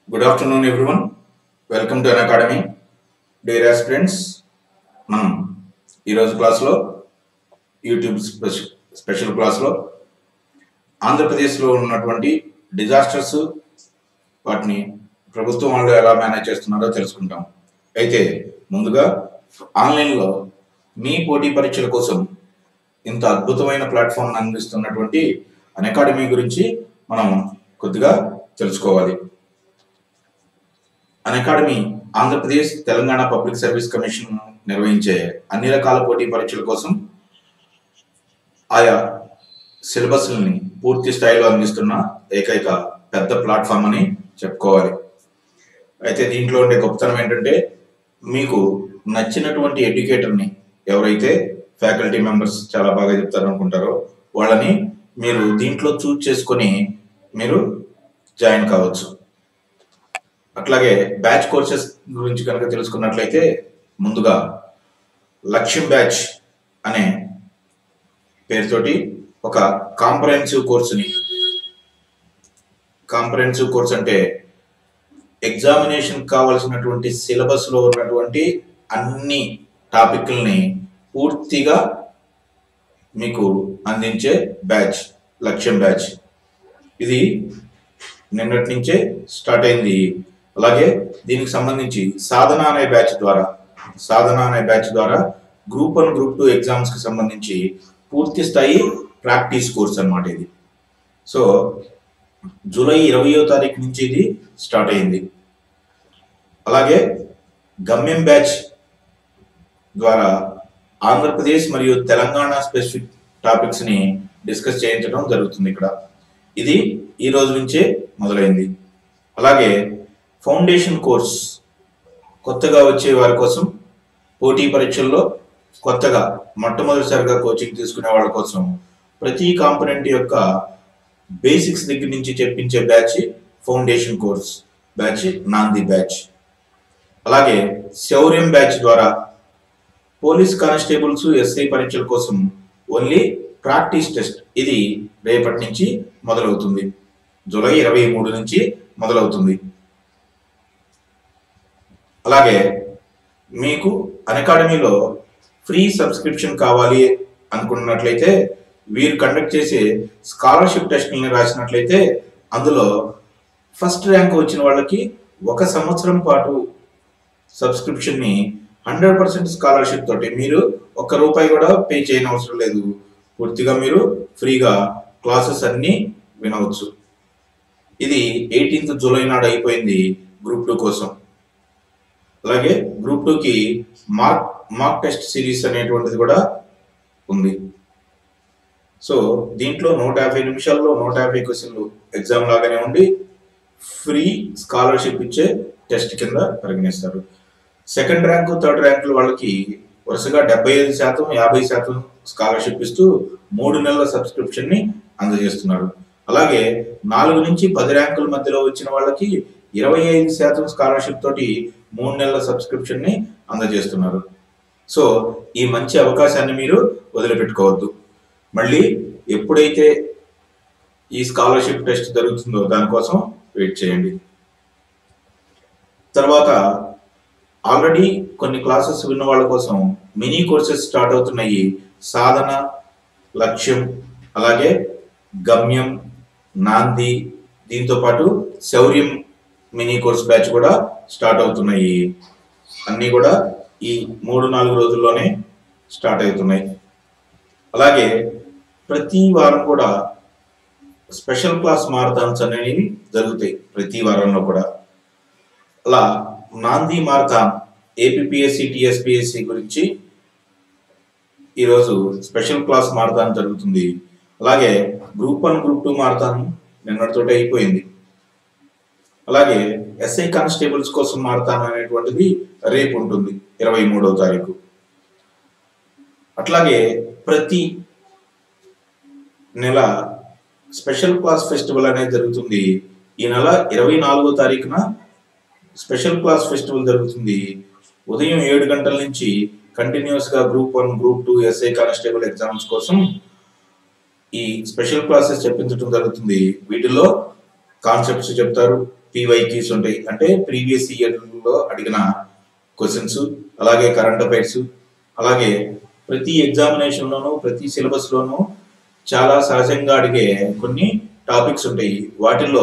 good afternoon everyone welcome to Unacademy dear aspirants మనం ఈరోజు క్లాస్లో యూట్యూబ్ స్పెషల్ స్పెషల్ క్లాస్లో ఆంధ్రప్రదేశ్లో ఉన్నటువంటి డిజాస్టర్స్ వాటిని ప్రభుత్వం వాళ్ళు ఎలా మేనేజ్ చేస్తున్నారో తెలుసుకుంటాం అయితే ముందుగా ఆన్లైన్లో మీ పోటీ పరీక్షల కోసం ఇంత అద్భుతమైన ప్లాట్ఫామ్ అందిస్తున్నటువంటి అన్ అకాడమీ గురించి మనం కొద్దిగా తెలుసుకోవాలి Unacademy Andhra Pradesh Telangana public service commission నిర్వహించే అన్ని రకాల పోటీ పరీక్షల కోసం ఆయా సిలబస్ని పూర్తి స్థాయిలో అందిస్తున్న ఏకైక పెద్ద ప్లాట్ఫామ్ అని చెప్పుకోవాలి అయితే దీంట్లో ఉండే గొప్పతనం ఏంటంటే మీకు నచ్చినటువంటి ఎడ్యుకేటర్ని ఎవరైతే ఫ్యాకల్టీ మెంబర్స్ చాలా బాగా చెప్తారు అనుకుంటారో వాళ్ళని మీరు దీంట్లో చూజ్ చేసుకొని మీరు జాయిన్ కావచ్చు అట్లాగే బ్యాచ్ కోర్సెస్ గురించి కనుక తెలుసుకున్నట్లయితే ముందుగా లక్ష్యం బ్యాచ్ అనే పేరుతోటి ఒక కాంప్రహెన్సివ్ కోర్సుని కాంప్రహెన్సివ్ కోర్స్ అంటే ఎగ్జామినేషన్ కావాల్సినటువంటి సిలబస్లో ఉన్నటువంటి అన్ని టాపిక్ల్ని పూర్తిగా మీకు అందించే బ్యాచ్ లక్ష్యం బ్యాచ్ ఇది నిన్నటి నుంచే స్టార్ట్ అయింది అలాగే దీనికి సంబంధించి సాధన అనే బ్యాచ్ ద్వారా సాధన అనే బ్యాచ్ ద్వారా group one group two exams కి సంబంధించి పూర్తి స్థాయి ప్రాక్టీస్ కోర్స్ అన్నమాట ఇది సో జూలై ఇరవయో తారీఖు నుంచి ఇది స్టార్ట్ అయింది అలాగే గమ్యం బ్యాచ్ ద్వారా ఆంధ్రప్రదేశ్ మరియు తెలంగాణ స్పెసిఫిక్ టాపిక్స్ ని డిస్కస్ చేయించడం జరుగుతుంది ఇక్కడ ఇది ఈ రోజు నుంచే మొదలైంది అలాగే ఫౌండేషన్ కోర్స్ కొత్తగా వచ్చే వారి కోసం పోటీ పరీక్షల్లో కొత్తగా మొట్టమొదటిసారిగా కోచింగ్ తీసుకునే వాళ్ళ కోసం ప్రతి కాంపనెంట్ యొక్క బేసిక్స్ దగ్గర నుంచి చెప్పించే batch foundation course batch Nandi batch అలాగే శౌర్యం బ్యాచ్ ద్వారా పోలీస్ కానిస్టేబుల్స్ ఎస్ఐ పరీక్షల కోసం ఓన్లీ ప్రాక్టీస్ టెస్ట్ ఇది రేపటి నుంచి మొదలవుతుంది జూలై ఇరవై మూడు నుంచి మొదలవుతుంది అలాగే మీకు అకాడమీలో ఫ్రీ సబ్స్క్రిప్షన్ కావాలి అనుకున్నట్లయితే వీరు కండక్ట్ చేసే స్కాలర్షిప్ టెస్ట్ని రాసినట్లయితే అందులో ఫస్ట్ ర్యాంక్ వచ్చిన వాళ్ళకి ఒక సంవత్సరం పాటు సబ్స్క్రిప్షన్ని హండ్రెడ్ పర్సెంట్ స్కాలర్షిప్ తోటి మీరు ఒక్క రూపాయి కూడా పే చేయని అవసరం లేదు పూర్తిగా మీరు ఫ్రీగా క్లాసెస్ అన్నీ వినవచ్చు ఇది ఎయిటీన్త్ జూలై నాడు అయిపోయింది గ్రూప్ టూ కోసం అలాగే గ్రూప్ టూకి మార్క్ మార్క్ టెస్ట్ సిరీస్ అనేటువంటిది కూడా ఉంది సో దీంట్లో నూట యాభై నిమిషాల్లో నూట యాభై క్వశ్చన్లు ఎగ్జామ్ లాగానే ఉండి ఫ్రీ స్కాలర్షిప్ ఇచ్చే టెస్ట్ కింద పరిగణిస్తారు సెకండ్ ర్యాంకు థర్డ్ ర్యాంకుల వాళ్ళకి వరుసగా డెబ్బై ఐదు శాతం యాభై శాతం స్కాలర్షిప్ ఇస్తూ మూడు నెలల సబ్స్క్రిప్షన్ ని అందజేస్తున్నారు అలాగే నాలుగు నుంచి పది ర్యాంకుల మధ్యలో వచ్చిన వాళ్ళకి ఇరవై ఐదు శాతం స్కాలర్షిప్ తోటి మూడు నెలల సబ్స్క్రిప్షన్ ని అందజేస్తున్నారు సో ఈ మంచి అవకాశాన్ని మీరు వదిలిపెట్టుకోవద్దు మళ్ళీ ఎప్పుడైతే ఈ స్కాలర్షిప్ టెస్ట్ జరుగుతుందో దానికోసం వెయిట్ చేయండి తర్వాత ఆల్రెడీ కొన్ని క్లాసెస్ విన్న వాళ్ళ కోసం మినీ కోర్సెస్ స్టార్ట్ అవుతున్నాయి సాధన లక్ష్యం అలాగే గమ్యం నాంది దీంతో పాటు శౌర్యం మినీ కోర్స్ బ్యాచ్ కూడా స్టార్ట్ అవుతున్నాయి అన్నీ కూడా ఈ మూడు నాలుగు రోజుల్లోనే స్టార్ట్ అవుతున్నాయి అలాగే ప్రతి వారం కూడా స్పెషల్ క్లాస్ మారథాన్స్ అనేవి జరుగుతాయి ప్రతి వారంలో కూడా అలా నాంది మారథాన్ ఏపీఎస్సి టిఎస్పిఎస్సి గురించి ఈరోజు స్పెషల్ క్లాస్ మారథాన్ జరుగుతుంది అలాగే group one group two marathon నిన్నటితోటి అయిపోయింది అలాగే ఎస్ఐ కానిస్టేబుల్స్ కోసం మారథాన్ అనేటువంటిది రేపు ఉంటుంది ఇరవై మూడవ తారీఖు అట్లాగే ప్రతి నెల స్పెషల్ క్లాస్ ఫెస్టివల్ అనేది జరుగుతుంది ఈ నెల ఇరవై నాలుగో తారీఖున స్పెషల్ క్లాస్ ఫెస్టివల్ జరుగుతుంది ఉదయం ఏడు గంటల నుంచి కంటిన్యూస్ గా group one group two SI constable exams కోసం ఈ స్పెషల్ క్లాసెస్ చెప్పించడం జరుగుతుంది వీటిలో కాన్సెప్ట్స్ చెప్తారు పీవైక్యూస్ ఉంటాయి అంటే ప్రీవియస్ ఇయర్లో అడిగిన క్వశ్చన్స్ అలాగే కరెంట్ అఫైర్స్ అలాగే ప్రతి ఎగ్జామినేషన్లోనూ ప్రతి సిలబస్లోనూ చాలా సహజంగా అడిగే కొన్ని టాపిక్స్ ఉంటాయి వాటిల్లో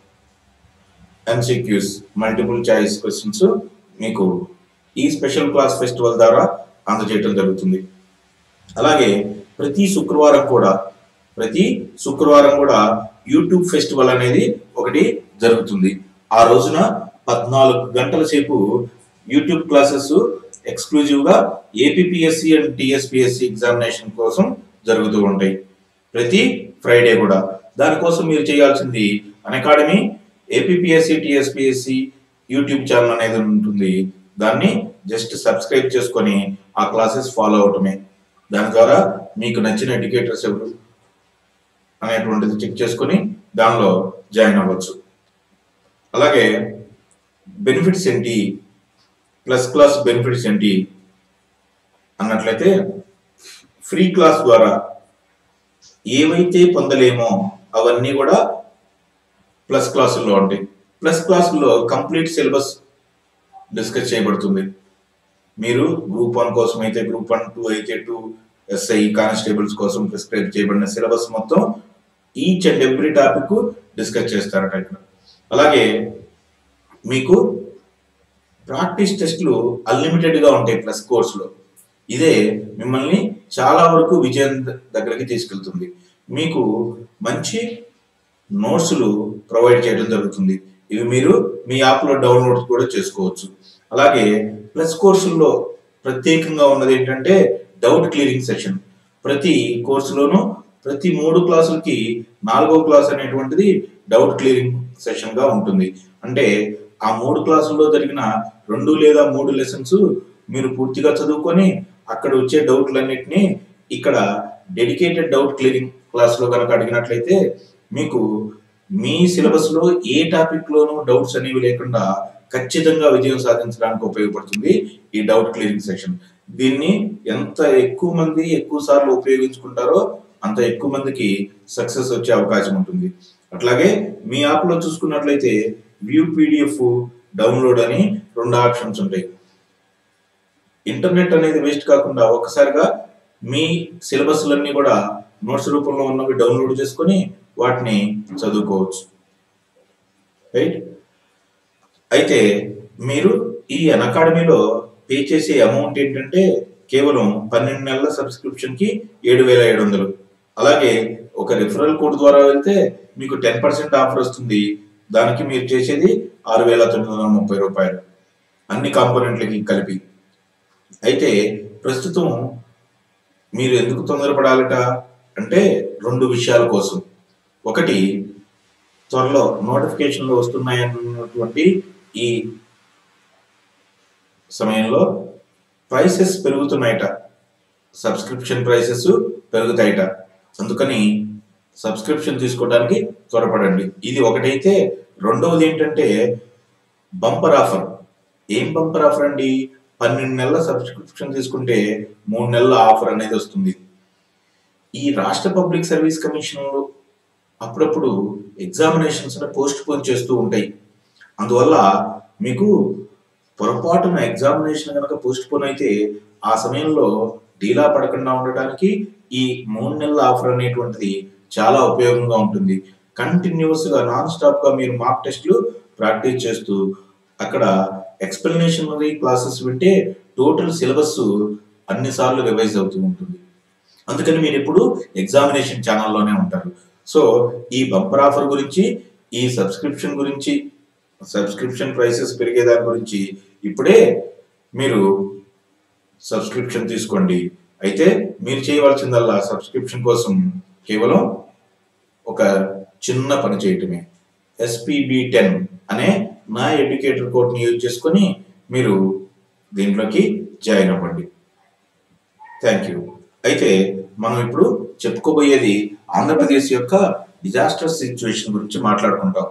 ఎంసీక్యూస్ మల్టిపుల్ చాయిస్ క్వశ్చన్స్ మీకు ఈ స్పెషల్ క్లాస్ ఫెస్టివల్ ద్వారా అందజేయడం జరుగుతుంది అలాగే ప్రతి శుక్రవారం కూడా ప్రతి శుక్రవారం కూడా యూట్యూబ్ ఫెస్టివల్ అనేది ఒకటి జరుగుతుంది ఆ రోజున పద్నాలుగు గంటల సేపు యూట్యూబ్ క్లాసెస్ ఎక్స్క్లూజివ్ గా ఏపీఎస్సి అండ్ టిఎస్పిఎస్సి ఎగ్జామినేషన్ కోసం జరుగుతూ ఉంటాయి ప్రతి ఫ్రైడే కూడా దానికోసం మీరు చేయాల్సింది academy APSC TSPSC YouTube channel అనేది ఉంటుంది దాన్ని జస్ట్ సబ్స్క్రైబ్ చేసుకొని ఆ క్లాసెస్ ఫాలో అవటమే దాని ద్వారా మీకు నచ్చిన ఎడ్యుకేటర్స్ ఎవరు అనేటువంటిది చెక్ చేసుకొని దానిలో జాయిన్ అవ్వచ్చు అలాగే బెనిఫిట్స్ ఏంటి ప్లస్ క్లాస్ బెనిఫిట్స్ ఏంటి అన్నట్లయితే ఫ్రీ క్లాస్ ద్వారా ఏవైతే పొందలేమో అవన్నీ కూడా ప్లస్ క్లాసుల్లో ఉంటాయి ప్లస్ క్లాసుల్లో కంప్లీట్ సిలబస్ డిస్కస్ చేయబడుతుంది మీరు గ్రూప్ వన్ కోసం అయితే గ్రూప్ వన్ టూ అయితే టూ ఎస్ఐ కానిస్టేబుల్స్ కోసం ప్రిస్క్రైబ్ చేయబడిన సిలబస్ మొత్తం each and every topic discuss చేస్తారట ఇక్కడ అలాగే మీకు ప్రాక్టీస్ టెస్ట్లు అన్లిమిటెడ్ గా ఉంటాయి ప్లస్ కోర్సులో ఇదే మిమ్మల్ని చాలా వరకు విజయం ద- దగ్గరికి తీసుకెళ్తుంది మీకు మంచి నోట్స్లు ప్రొవైడ్ చేయడం జరుగుతుంది ఇవి మీరు మీ యాప్లో డౌన్లోడ్ కూడా చేసుకోవచ్చు అలాగే ప్లస్ కోర్సుల్లో ప్రత్యేకంగా ఉన్నది ఏంటంటే డౌట్ క్లియరింగ్ సెషన్ ప్రతి కోర్సులోనూ ప్రతి మూడు క్లాసులకి నాలుగో క్లాస్ అనేటువంటిది డౌట్ క్లియరింగ్ సెషన్ గా ఉంటుంది అంటే ఆ మూడు క్లాసుల్లో జరిగిన రెండు లేదా మూడు లెసన్స్ మీరు పూర్తిగా చదువుకొని అక్కడ వచ్చే డౌట్లన్నిటినీ ఇక్కడ డెడికేటెడ్ డౌట్ క్లియరింగ్ క్లాస్లో కనుక అడిగినట్లయితే మీకు మీ సిలబస్ లో ఏ టాపిక్ లోనూ డౌట్స్ అనేవి లేకుండా ఖచ్చితంగా విజయం సాధించడానికి ఉపయోగపడుతుంది ఈ డౌట్ క్లియరింగ్ సెషన్ దీన్ని ఎంత ఎక్కువ మంది ఎక్కువ సార్లు ఉపయోగించుకుంటారో అంత ఎక్కువ మందికి సక్సెస్ వచ్చే అవకాశం ఉంటుంది అట్లాగే మీ యాప్ లో చూసుకున్నట్లయితే వ్యూ పీడిఎఫ్ డౌన్లోడ్ అని రెండు ఆప్షన్స్ ఉంటాయి ఇంటర్నెట్ అనేది వేస్ట్ కాకుండా ఒక్కసారిగా మీ సిలబస్లన్నీ కూడా నోట్స్ రూపంలో ఉన్నవి డౌన్లోడ్ చేసుకొని వాటిని చదువుకోవచ్చు రైట్ అయితే మీరు ఈ అకాడమీలో పే చేసే అమౌంట్ ఏంటంటే కేవలం పన్నెండు నెలల సబ్స్క్రిప్షన్ కి ఏడు వేల ఏడు వందలు అలాగే ఒక రిఫరల్ కోడ్ ద్వారా వెళ్తే మీకు టెన్ పర్సెంట్ ఆఫర్ వస్తుంది దానికి మీరు చేసేది ఆరు వేల తొమ్మిది వందల ముప్పై రూపాయలు అన్ని కాంపోనెంట్లకి కలిపి అయితే ప్రస్తుతం మీరు ఎందుకు తొందరపడాలట అంటే రెండు విషయాల కోసం ఒకటి త్వరలో నోటిఫికేషన్లు వస్తున్నాయన్నటువంటి ఈ సమయంలో ప్రైసెస్ పెరుగుతున్నాయట సబ్స్క్రిప్షన్ ప్రైసెస్ పెరుగుతాయట అందుకని సబ్స్క్రిప్షన్ తీసుకోవడానికి త్వరపడండి ఇది ఒకటైతే రెండవది ఏంటంటే బంపర్ ఆఫర్ ఏం బంపర్ ఆఫర్ అండి పన్నెండు నెలల సబ్స్క్రిప్షన్ తీసుకుంటే మూడు నెలల ఆఫర్ అనేది వస్తుంది ఈ రాష్ట్ర పబ్లిక్ సర్వీస్ కమిషన్ అప్పుడప్పుడు ఎగ్జామినేషన్స్ పోస్ట్ పోన్ చేస్తూ ఉంటాయి అందువల్ల మీకు పొరపాటున ఎగ్జామినేషన్ కనుక పోస్ట్ పోన్ అయితే ఆ సమయంలో డీలా పడకుండా ఉండటానికి ఈ మూడు నెలల ఆఫర్ అనేటువంటిది చాలా ఉపయోగంగా ఉంటుంది కంటిన్యూస్ గా నాన్ స్టాప్ గా మీరు మార్క్ టెస్ట్లు ప్రాక్టీస్ చేస్తూ అక్కడ ఎక్స్ప్లెనేషనరీ క్లాసెస్ వింటే టోటల్ సిలబస్ అన్ని సార్లు రివైజ్ అవుతూ ఉంటుంది అందుకని మీరు ఎప్పుడు ఎగ్జామినేషన్ ఛానల్లోనే ఉంటారు సో ఈ బంపర్ ఆఫర్ గురించి ఈ సబ్స్క్రిప్షన్ గురించి సబ్స్క్రిప్షన్ ప్రైసెస్ పెరిగే దాని గురించి ఇప్పుడే మీరు సబ్స్క్రిప్షన్ తీసుకోండి అయితే మీరు చేయవలసిందల్లా సబ్స్క్రిప్షన్ కోసం కేవలం ఒక చిన్న పని చేయటమే ఎస్పీబి టెన్ అనే నా ఎడ్యుకేటర్ కోడ్ని యూజ్ చేసుకొని మీరు దీంట్లోకి జాయిన్ అవ్వండి థ్యాంక్ యూ అయితే మనం ఇప్పుడు చెప్పుకోబోయేది ఆంధ్రప్రదేశ్ యొక్క డిజాస్టర్ సిచ్యువేషన్ గురించి మాట్లాడుకుంటాం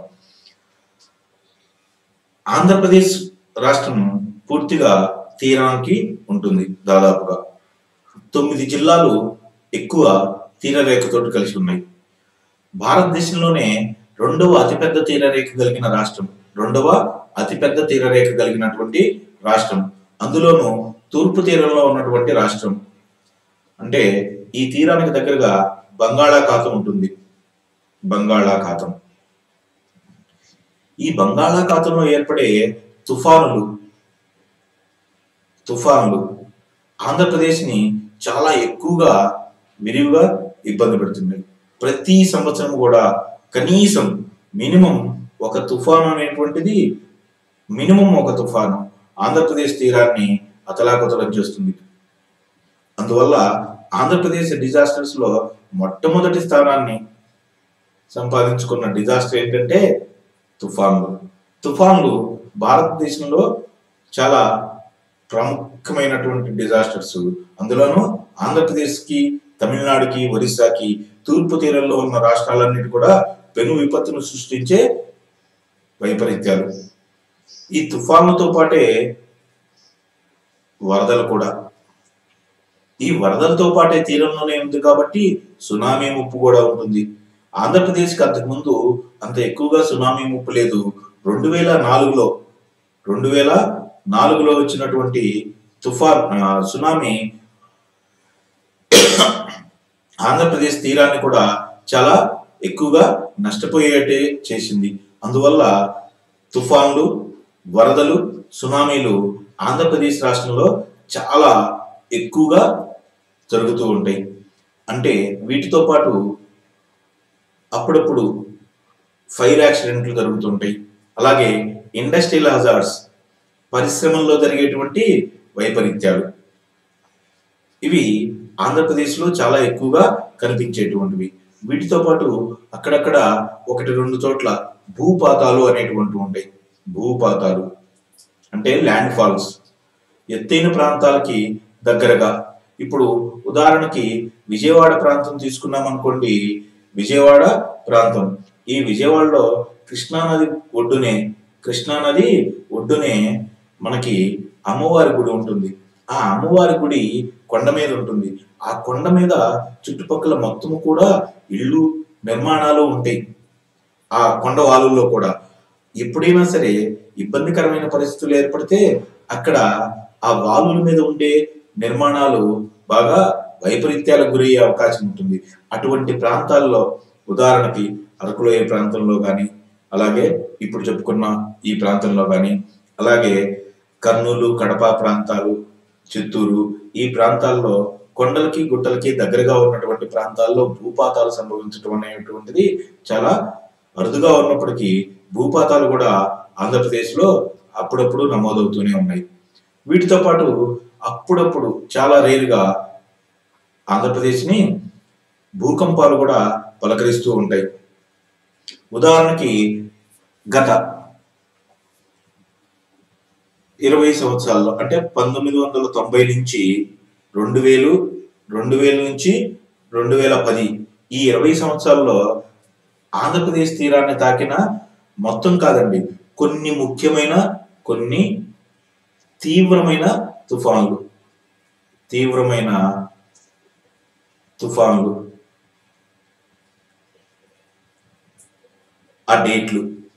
ఆంధ్రప్రదేశ్ రాష్ట్రం పూర్తిగా తీరానికి ఉంటుంది దాదాపుగా తొమ్మిది జిల్లాలు ఎక్కువ తీరరేఖతో కలిసి ఉన్నాయి భారతదేశంలోనే రెండవ అతిపెద్ద తీరరేఖ కలిగిన రాష్ట్రం రెండవ అతిపెద్ద తీరరేఖ కలిగినటువంటి రాష్ట్రం అందులోనూ తూర్పు తీరంలో ఉన్నటువంటి రాష్ట్రం అంటే ఈ తీరానికి దగ్గరగా బంగాళాఖాతం ఉంటుంది బంగాళాఖాతం ఈ బంగాళాఖాతంలో ఏర్పడే తుఫానులు తుఫానులు ఆంధ్రప్రదేశ్ని చాలా ఎక్కువగా విరివిగా ఇబ్బంది పెడుతున్నాయి ప్రతి సంవత్సరం కూడా కనీసం మినిమం ఒక తుఫాను అనేటువంటిది మినిమం ఒక తుఫాను ఆంధ్రప్రదేశ్ తీరాన్ని అతలాకుతలం చేస్తుంది అందువల్ల ఆంధ్రప్రదేశ్ డిజాస్టర్స్ లో మొట్టమొదటి స్థానాన్ని సంపాదించుకున్న డిజాస్టర్ ఏంటంటే తుఫాన్లు తుఫాన్లు భారతదేశంలో చాలా ప్రముఖమైనటువంటి డిజాస్టర్స్ అందులోనూ ఆంధ్రప్రదేశ్కి తమిళనాడుకి ఒరిస్సాకి తూర్పు తీరంలో ఉన్న రాష్ట్రాలన్నిటి కూడా పెను విపత్తును సృష్టించే వైపరీత్యాలు ఈ తుఫాన్లతో పాటే వరదలు కూడా ఈ వరదలతో పాటే తీరంలోనే ఉంది కాబట్టి సునామీ ముప్పు కూడా ఉంటుంది ఆంధ్రప్రదేశ్కి అంతకుముందు అంత ఎక్కువగా సునామీ ముప్పు లేదు రెండు వేల నాలుగులో రెండు వేల నాలుగులో వచ్చినటువంటి తుఫాన్ ఆ, సునామీ ఆంధ్రప్రదేశ్ తీరాన్ని కూడా చాలా ఎక్కువగా నష్టపోయేటే చేసింది అందువల్ల తుఫాన్లు వరదలు సునామీలు ఆంధ్రప్రదేశ్ రాష్ట్రంలో చాలా ఎక్కువగా జరుగుతూ ఉంటాయి అంటే వీటితో పాటు అప్పుడప్పుడు ఫైర్ యాక్సిడెంట్లు జరుగుతుంటాయి అలాగే ఇండస్ట్రియల్ హజార్డ్స్ పరిశ్రమల్లో జరిగేటువంటి వైపరీత్యాలు ఇవి ఆంధ్రప్రదేశ్లో చాలా ఎక్కువగా కనిపించేటువంటివి వీటితో పాటు అక్కడక్కడ ఒకటి రెండు చోట్ల భూపాతాలు అనేటువంటి ఉంటాయి భూపాతాలు అంటే ల్యాండ్ ఫాల్స్ ఎత్తైన ప్రాంతాలకి దగ్గరగా ఇప్పుడు ఉదాహరణకి విజయవాడ ప్రాంతం తీసుకున్నాం అనుకోండి విజయవాడ ప్రాంతం ఈ విజయవాడలో కృష్ణానది ఒడ్డునే కృష్ణానది ఒడ్డునే మనకి అమ్మవారి గుడి ఉంటుంది ఆ అమ్మవారి గుడి కొండ మీద ఉంటుంది ఆ కొండ మీద చుట్టుపక్కల మొత్తం కూడా ఇళ్ళు నిర్మాణాలు ఉంటాయి ఆ కొండ వాలుల్లో కూడా ఎప్పుడైనా సరే ఇబ్బందికరమైన పరిస్థితులు ఏర్పడితే అక్కడ ఆ వాలుల మీద ఉండే నిర్మాణాలు బాగా వైపరీత్యాలకు గురయ్యే అవకాశం ఉంటుంది అటువంటి ప్రాంతాల్లో ఉదాహరణకి అరకులోయ ప్రాంతంలో కానీ అలాగే ఇప్పుడు చెప్పుకున్న ఈ ప్రాంతంలో కానీ అలాగే కర్నూలు కడప ప్రాంతాలు చిత్తూరు ఈ ప్రాంతాల్లో కొండలకి గుట్టలకి దగ్గరగా ఉన్నటువంటి ప్రాంతాల్లో భూపాతాలు సంభవించడం అనేటువంటిది చాలా అరుదుగా ఉన్నప్పటికీ భూపాతాలు కూడా ఆంధ్రప్రదేశ్లో అప్పుడప్పుడు నమోదవుతూనే ఉన్నాయి వీటితో పాటు అప్పుడప్పుడు చాలా రేరుగా ఆంధ్రప్రదేశ్ని భూకంపాలు కూడా పలకరిస్తూ ఉంటాయి ఉదాహరణకి గత ఇరవై సంవత్సరాల్లో అంటే పంతొమ్మిది వందల తొంభై నుంచి రెండు వేలు రెండు వేల నుంచి రెండు వేల పది ఈ ఇరవై సంవత్సరాల్లో ఆంధ్రప్రదేశ్ తీరాన్ని తాకిన మొత్తం కాదండి కొన్ని ముఖ్యమైన కొన్ని తీవ్రమైన తుఫాన్లు తీవ్రమైన తుఫాన్లు ఆ డేట్లు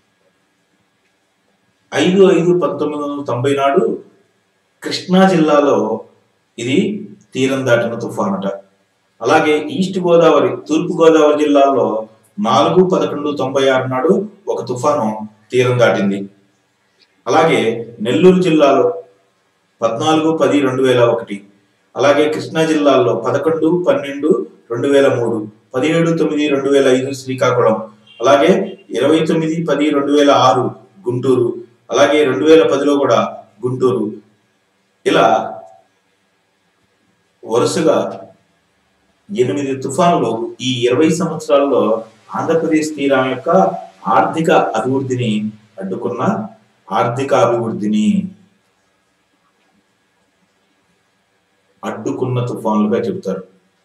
ఐదు ఐదు పంతొమ్మిది వందల తొంభై నాడు కృష్ణా జిల్లాలో ఇది తీరం దాటిన తుఫానట అలాగే ఈస్ట్ గోదావరి తూర్పు గోదావరి జిల్లాలో నాలుగు పదకొండు తొంభై ఆరు నాడు ఒక తుఫాను తీరం దాటింది అలాగే నెల్లూరు జిల్లాలో పద్నాలుగు పది రెండు వేల ఒకటి అలాగే కృష్ణా జిల్లాలో పదకొండు పన్నెండు రెండు వేల మూడు పదిహేడు తొమ్మిది రెండు వేల ఐదు శ్రీకాకుళం అలాగే ఇరవై తొమ్మిది పది రెండు వేల ఆరు గుంటూరు అలాగే రెండు వేల పదిలో కూడా గుంటూరు ఇలా వరుసగా ఎనిమిది తుఫానులు ఈ ఇరవై సంవత్సరాల్లో ఆంధ్రప్రదేశ్ తీరం యొక్క ఆర్థిక అభివృద్ధిని అడ్డుకున్న ఆర్థిక అభివృద్ధిని అడ్డుకున్న తుఫాన్లుగా చెప్తారు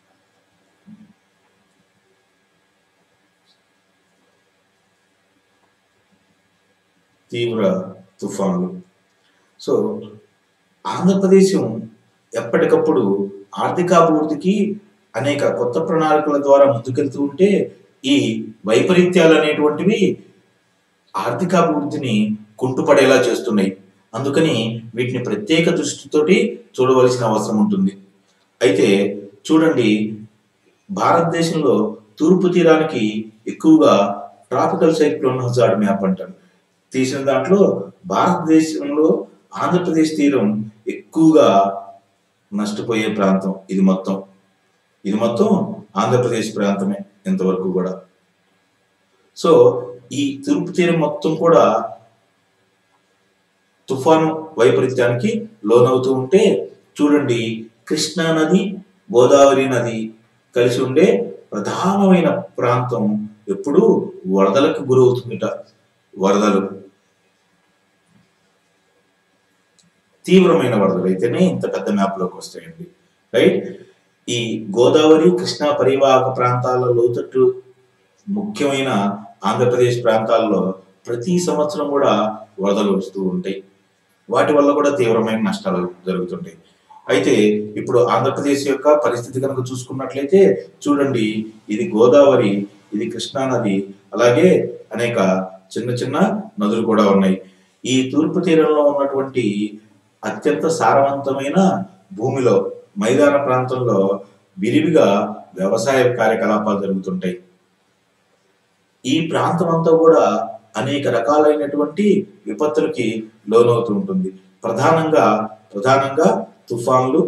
తీవ్ర తుఫాన్లు సో ఆంధ్రప్రదేశం ఎప్పటికప్పుడు ఆర్థికాభివృద్ధికి అనేక కొత్త ప్రణాళికల ద్వారా ముందుకెళ్తూ ఉంటే ఈ వైపరీత్యాలు అనేటువంటివి ఆర్థికాభివృద్ధిని కుంటుపడేలా చేస్తున్నాయి అందుకని వీటిని ప్రత్యేక దృష్టితోటి చూడవలసిన అవసరం ఉంటుంది అయితే చూడండి భారతదేశంలో తూర్పు తీరానికి ఎక్కువగా ట్రాపికల్ సైక్లోన్ హజార్డ్ మ్యాప్ అంటారు తీసిన దాంట్లో భారతదేశంలో ఆంధ్రప్రదేశ్ తీరం ఎక్కువగా నష్టపోయే ప్రాంతం ఇది మొత్తం ఇది మొత్తం ఆంధ్రప్రదేశ్ ప్రాంతమే ఇంతవరకు కూడా సో ఈ తూర్పు తీరం మొత్తం కూడా తుఫాను వైపరీత్యానికి లోనవుతూ ఉంటే చూడండి కృష్ణా నది గోదావరి నది కలిసి ఉండే ప్రధానమైన ప్రాంతం ఎప్పుడు వరదలకు గురవుతుందిట వరదలు తీవ్రమైన వరదలు అయితేనే ఇంత పెద్ద మ్యాప్లోకి వస్తాయండి రైట్ ఈ గోదావరి కృష్ణా పరివాహక ప్రాంతాల లోతట్టు ముఖ్యమైన ఆంధ్రప్రదేశ్ ప్రాంతాల్లో ప్రతి సంవత్సరం కూడా వరదలు వస్తూ ఉంటాయి వాటి వల్ల కూడా తీవ్రమైన నష్టాలు జరుగుతుంటాయి అయితే ఇప్పుడు ఆంధ్రప్రదేశ్ యొక్క పరిస్థితి కనుక చూసుకున్నట్లయితే చూడండి ఇది గోదావరి ఇది కృష్ణా నది అలాగే అనేక చిన్న చిన్న నదులు కూడా ఉన్నాయి ఈ తూర్పు తీరంలో ఉన్నటువంటి అత్యంత సారవంతమైన భూమిలో మైదాన ప్రాంతంలో విరివిగా వ్యవసాయ కార్యకలాపాలు జరుగుతుంటాయి ఈ ప్రాంతం అంతా కూడా అనేక రకాలైనటువంటి విపత్తులకి లోనవుతూ ఉంటుంది ప్రధానంగా ప్రధానంగా తుఫాన్లు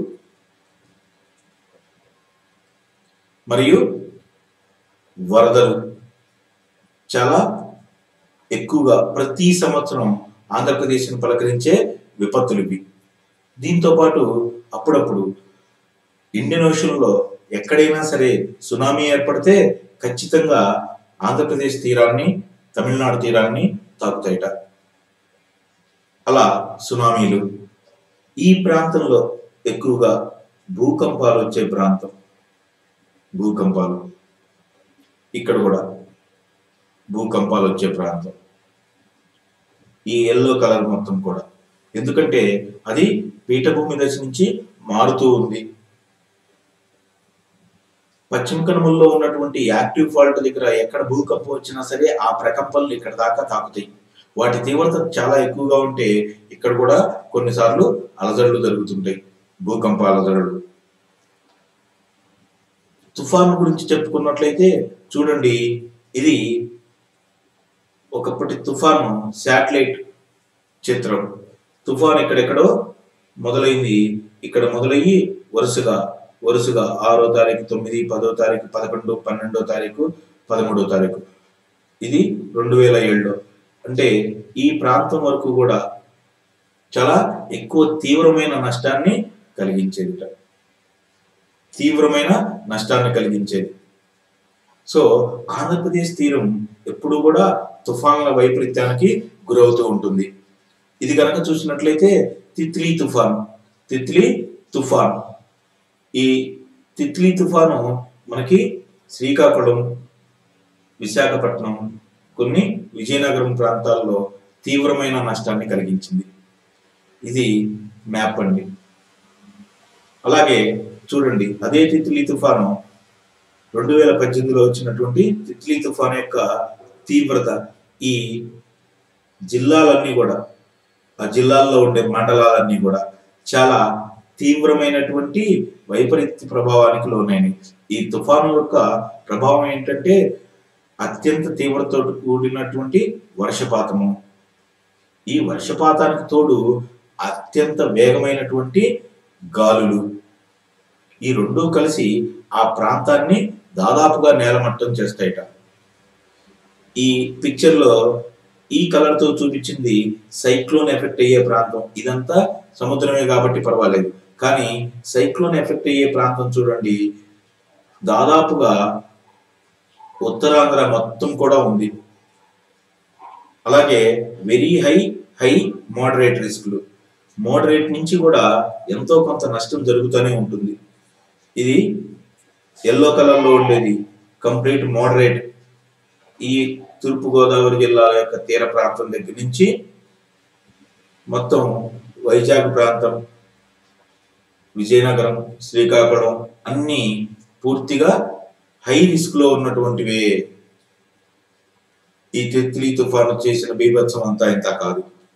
మరియు వరదలు చాలా ఎక్కువగా ప్రతి సంవత్సరం ఆంధ్రప్రదేశ్ను పలకరించే విపత్తులు ఇవి దీంతో పాటు అప్పుడప్పుడు ఇండియన్ ఓషన్లో ఎక్కడైనా సరే సునామీ ఏర్పడితే ఖచ్చితంగా ఆంధ్రప్రదేశ్ తీరాన్ని తమిళనాడు తీరాన్ని తాకుతాయట అలా సునామీలు ఈ ప్రాంతంలో ఎక్కువగా భూకంపాలు వచ్చే ప్రాంతం భూకంపాలు ఇక్కడ కూడా భూకంపాలు వచ్చే ప్రాంతం ఈ ఎల్లో కలర్ మొత్తం కూడా ఎందుకంటే అది పీఠభూమి దశ నుంచి మారుతూ ఉంది పశ్చిమ కనుమల్లో ఉన్నటువంటి యాక్టివ్ ఫాల్ట్ దగ్గర ఎక్కడ భూకంపం వచ్చినా సరే ఆ ప్రకంపనలు ఇక్కడ దాకా తాకుతాయి వాటి తీవ్రత చాలా ఎక్కువగా ఉంటే ఇక్కడ కూడా కొన్నిసార్లు అలజడులు జరుగుతుంటాయి భూకంప అలజడులు తుఫాను గురించి చెప్పుకున్నట్లయితే చూడండి ఇది ఒకప్పటి తుఫాను శాటిలైట్ చిత్రం తుఫాన్ ఎక్కడెక్కడో మొదలైంది ఇక్కడ మొదలయ్యి వరుసగా వరుసగా ఆరో తారీఖు తొమ్మిది పదో తారీఖు పదకొండు పన్నెండో తారీఖు పదమూడో తారీఖు ఇది రెండు వేల ఏడులో అంటే ఈ ప్రాంతం వరకు కూడా చాలా ఎక్కువ తీవ్రమైన నష్టాన్ని కలిగించేది తీవ్రమైన నష్టాన్ని కలిగించేది సో ఆంధ్రప్రదేశ్ తీరం ఎప్పుడు కూడా తుఫాన్ల వైపరీత్యానికి గురవుతూ ఉంటుంది ఇది కనుక చూసినట్లయితే తిత్లీ తుఫాన్ తిత్లీ తుఫాన్ ఈ తిత్లీ తుఫాను మనకి శ్రీకాకుళం విశాఖపట్నం కొన్ని విజయనగరం ప్రాంతాల్లో తీవ్రమైన నష్టాన్ని కలిగించింది ఇది మ్యాప్ అండి అలాగే చూడండి అదే తిత్లీ తుఫాను రెండు వేల పద్దెనిమిదిలో వచ్చినటువంటి తిత్లీ తుఫాను యొక్క తీవ్రత ఈ జిల్లాలన్నీ కూడా ఆ జిల్లాల్లో ఉండే మండలాలన్నీ కూడా చాలా తీవ్రమైనటువంటి వైపరీత్య ప్రభావానికి లోనైనవి ఈ తుఫాను యొక్క ప్రభావం ఏంటంటే అత్యంత తీవ్రతతో కూడినటువంటి వర్షపాతము ఈ వర్షపాతానికి తోడు అత్యంత వేగమైనటువంటి గాలులు ఈ రెండూ కలిసి ఆ ప్రాంతాన్ని దాదాపుగా నేలమట్టం చేస్తాయట ఈ పిక్చర్ లో ఈ కలర్ తో చూపించింది సైక్లోన్ ఎఫెక్ట్ అయ్యే ప్రాంతం ఇదంతా సముద్రమే కాబట్టి పర్వాలేదు కానీ సైక్లోన్ ఎఫెక్ట్ అయ్యే ప్రాంతం చూడండి దాదాపుగా ఉత్తరాంధ్ర మొత్తం కూడా ఉంది అలాగే వెరీ హై హై మోడరేట్ రిస్క్లు మోడరేట్ నుంచి కూడా ఎంతో కొంత నష్టం జరుగుతూనే ఉంటుంది ఇది ఎల్లో కలర్లో ఉండేది కంప్లీట్ మోడరేట్ ఈ తూర్పు గోదావరి జిల్లాల యొక్క తీర ప్రాంతం దగ్గర నుంచి మొత్తం వైజాగ్ ప్రాంతం విజయనగరం శ్రీకాకుళం అన్నీ పూర్తిగా హై రిస్క్ లో ఉన్నటువంటివే ఈ తిత్లీ తుఫాను చేసిన బీభత్సం అంతా ఇంత కాదు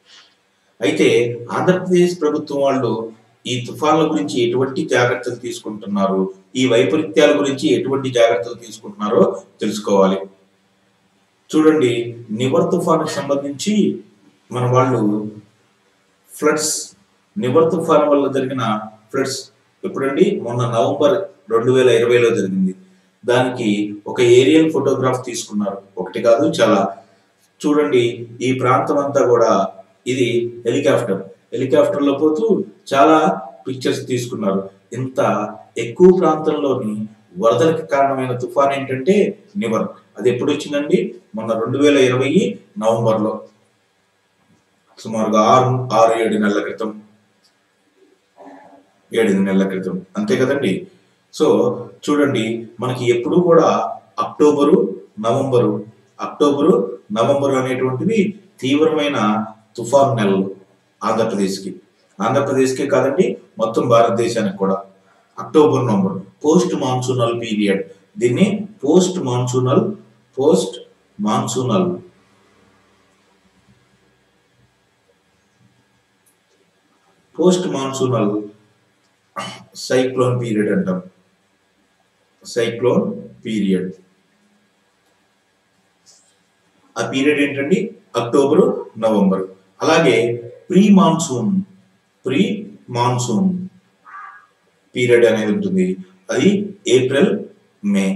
అయితే ఆంధ్రప్రదేశ్ ప్రభుత్వం వాళ్ళు ఈ తుఫాన్ల గురించి ఎటువంటి జాగ్రత్తలు తీసుకుంటున్నారు ఈ వైపరీత్యాల గురించి ఎటువంటి జాగ్రత్తలు తీసుకుంటున్నారో తెలుసుకోవాలి చూడండి నివర్ తుఫానుకు సంబంధించి మన వాళ్ళు ఫ్లడ్స్ నివర్ తుఫాన్ వల్ల జరిగిన ఫ్లడ్స్ ఎప్పుడండి మొన్న నవంబర్ రెండు వేల ఇరవైలో జరిగింది దానికి ఒక ఏరియల్ ఫోటోగ్రాఫ్ తీసుకున్నారు ఒకటి కాదు చాలా చూడండి ఈ ప్రాంతం అంతా కూడా ఇది హెలికాప్టర్ హెలికాప్టర్ లో పోతూ చాలా పిక్చర్స్ తీసుకున్నారు ఇంత ఎక్కువ ప్రాంతంలోని వరదలకు కారణమైన తుఫాన్ ఏంటంటే నివర్ అది ఎప్పుడు వచ్చిందండి మొన్న రెండు వేల ఇరవై నవంబర్లో సుమారుగా ఆరు ఆరు ఏడు నెలల క్రితం ఏడు నెలల క్రితం అంతే కదండి సో చూడండి మనకి ఎప్పుడు కూడా అక్టోబరు నవంబరు అక్టోబరు నవంబరు అనేటువంటివి తీవ్రమైన తుఫాన్ నెలలు ఆంధ్రప్రదేశ్కి ఆంధ్రప్రదేశ్కే కాదండి మొత్తం భారతదేశానికి కూడా October November post monsoonal period దీన్ని post monsoonal post monsoonal post monsoonal cyclone period అంటాం సైక్లోన్ పీరియడ్ ఆ పీరియడ్ ఏంటండి అక్టోబర్ నవంబర్ అలాగే pre monsoon pre monsoon period అనేది ఉంటుంది అది ఏప్రిల్ మే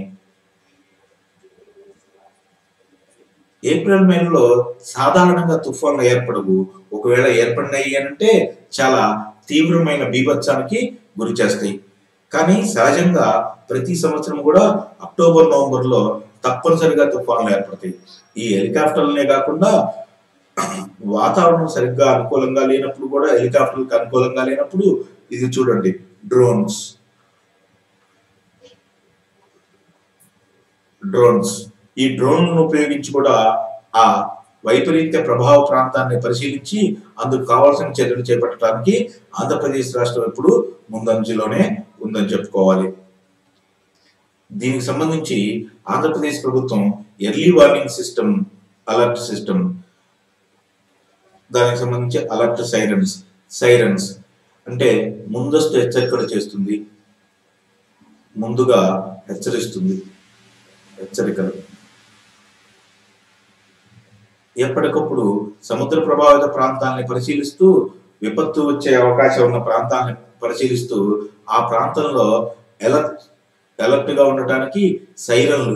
ఏప్రిల్ మేలో సాధారణంగా తుఫాన్లు ఏర్పడవు ఒకవేళ ఏర్పడినాయి అంటే చాలా తీవ్రమైన బీభత్సానికి గురి చేస్తాయి కానీ సహజంగా ప్రతి సంవత్సరం కూడా అక్టోబర్ నవంబర్ లో తప్పనిసరిగా తుఫాన్లు ఏర్పడతాయి ఈ హెలికాప్టర్లనే కాకుండా వాతావరణం సరిగ్గా అనుకూలంగా లేనప్పుడు కూడా హెలికాప్టర్లకు అనుకూలంగా లేనప్పుడు ఇది చూడండి డ్రోన్స్ డ్రోన్స్ ఈ డ్రోన్లను ఉపయోగించి కూడా ఆ వైపరీత్య ప్రభావ ప్రాంతాన్ని పరిశీలించి అందుకు కావాల్సిన చర్యలు చేపట్టడానికి ఆంధ్రప్రదేశ్ రాష్ట్రం ఎప్పుడు ముందంజలోనే ఉందని చెప్పుకోవాలి దీనికి సంబంధించి ఆంధ్రప్రదేశ్ ప్రభుత్వం early warning system alert system దానికి సంబంధించి అలర్ట్ సైరన్స్ సైరన్స్ అంటే ముందస్తు హెచ్చరికలు చేస్తుంది ముందుగా హెచ్చరిస్తుంది హెచ్చరికలు ఎప్పటికప్పుడు సముద్ర ప్రభావిత ప్రాంతాలని పరిశీలిస్తూ విపత్తు వచ్చే అవకాశం ఉన్న ప్రాంతాలను పరిశీలిస్తూ ఆ ప్రాంతంలో ఎలర్ట్ అలర్ట్ గా ఉండటానికి సైరన్లు